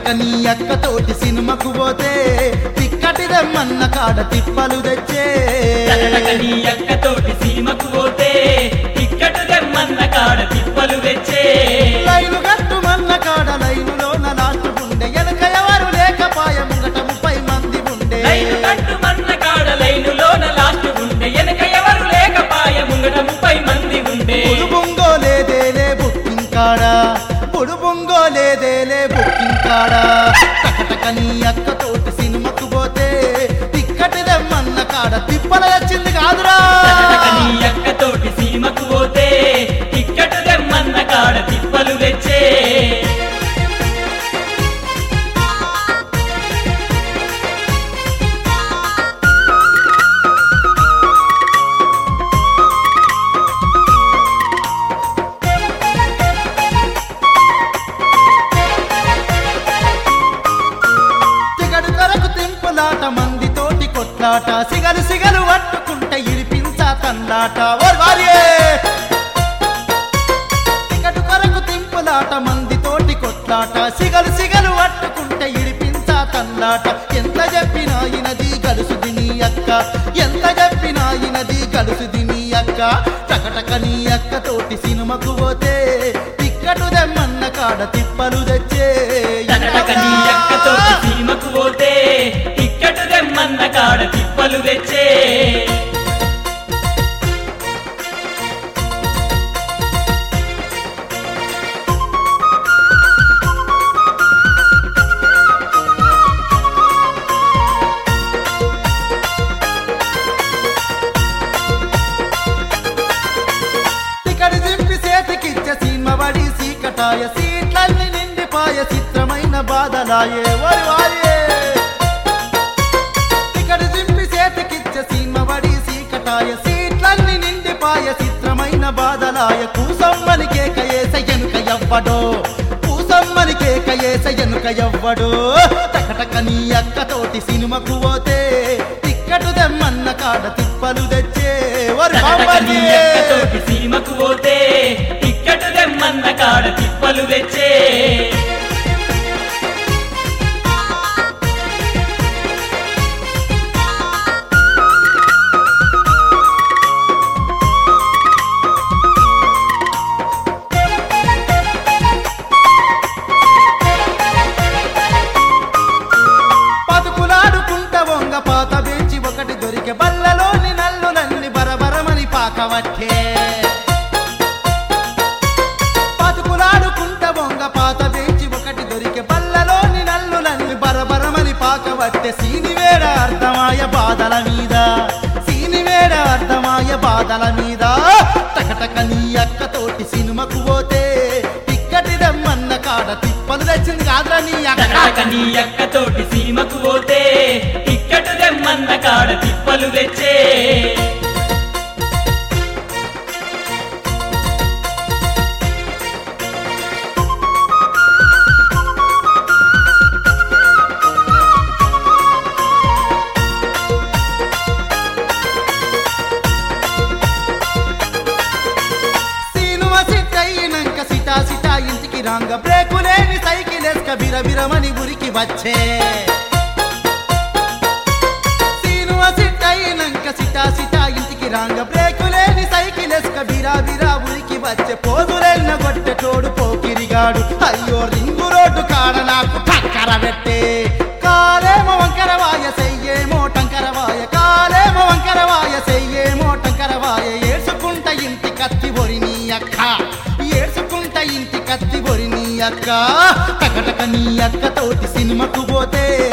టకటక నీ అక్క తోటి సినిమాకు పోతే తిక్కటిదమ్మన్న కాడ తిప్పలు తెచ్చే టకటక నీ అక్కతోటి సీమకు పోతే టిక్కటు దెమ్మన్న కాడ తిప్పలు తెచ్చే లైను గట్టుమన్న కాడ లైనులోన లాస్ట్ ఉండే వెనక ఎవరు లేకపాయ ముంగట ముప్పై మంది ఉండే లైను కట్టు మన్న కాడ లైనులోన లాస్ట్ ఉండే వెనక ఎవరు లేకపాయ ముంగట ముప్పై మంది ఉండే బుడుబుంగో లేదేలే బుక్కింగ్ కాడా బుడుబుంగో లేదేలే బుక్కింగ్ కాడా టకటక నీ అక్క తోటి సినిమాకు పోతే తిక్కటిదమ్మన్న కాడ తిప్పల వచ్చింది కాదురా టకటక నీ అక్కతోటి సీమకు పోతే టిక్కటు దెమ్మన్న కాడ తిప్పలు తెచ్చే సిగడు కొరకు తింపులాట మంది తోటి కొట్లాట సిగలు సిగలు పట్టుకుంటే ఇడిపించా తన్నాట ఓర్ వారియే సిగడు కొరకు తింపులాట మంది తోటి కొట్లాట సిగలు సిగలు పట్టుకుంటే ఇడిపించా తన్నాట ఎంత చెప్పినా ఇనది గలుసుది నీ అక్క ఎంత చెప్పినా ఇనది గలుసుది నీ అక్క టకటక నీ అక్క తోటి సినిమాకు పోతే టిక్కటు దెమ్మన్న కాడ తిప్పలు తెచ్చే టకటక నీ అక్కతోటి సీమకు పోతే టిక్కటు దెమ్మన్న కాడ తిప్పలు తెచ్చే టికడి దింపి చేతికిచ్చే సీమబడి సీకటాయ సీట్లన్నీ నిండిపాయ చిత్రమైన బాధలాయే ఓరి వారియే టికడి దింపి చేతికిచ్చే సీమబడి సీకటాయ సీట్లన్నీ నిండిపాయ చిత్రమైన బాధలాయ కూసమ్మని కేక ఏస ఎనుక ఎవ్వడో కూసమ్మని కేక ఏస ఎనుక ఎవ్వడో టకటక నీ అక్క తోటి సినిమాకు పోతే టిక్కటు దెమ్మన్న కాడ తిప్పలు తెచ్చే ఓరి టకటక నీ బామ్మర్దియే. అక్కతోటి సీమకు పోతే టిక్కటు దెమ్మన్న కాడ తిప్పలు తెచ్చే పతుకులాడుకుంట వంగ పాత బెంచి ఒకటి దొరికే బల్లలోని నల్లులన్నీ బరబరమని పాకవట్టే పతుకులాడుకుంట వంగ పాత బెంచి ఒకటి దొరికే బల్లలోని నల్లులన్నీ బరబరమని పాకవట్టే సీనివేడ అర్థమాయ బాధల మీద సీనివేడ అర్థమాయ బాధల మీద టకటక నీ అక్క తోటి సినిమాకు పోతే టిక్కటి దమ్మన్న కాడ తిప్పలు తెచ్చింది కాదురా నీ టకటక అక్క నీ అక్కతోటి సీమకు పోతే టిక్కటు దెమ్మన్న కాడ తిప్పలు తెచ్చే సీనువ సిట్టయినంక సిటా సిటా ఇంటికి రాంగ బ్రేకులేని సైకిల్ ఎస్క బిరబిరమని ఉరికి వచ్చే సీనువ సిట్టయినంక సిటా సిటా ఇంటికి రాంగ బ్రేకులేని సైకిల్ ఎస్క బిరా బిరా ఉరికి వచ్చే పోదులెన్న గొట్టె తోడు పోకిరిగాడు అయ్యో రింగు రోడ్డు కాడ నాకు టక్కర పెట్టే కాలేమో వంకరవాయ సెయ్యేమో టంకరవాయ కాలేమో వంకరవాయ సెయ్యేమో టంకరవాయ ఏడ్చుకుంట ఇంటి కత్తి బొరి నీ అక్క ఏడ్చుకుంట ఇంటి కత్తి బొరి నీ అక్క టకటక నీ అక్క తోటి సినిమాకు పోతే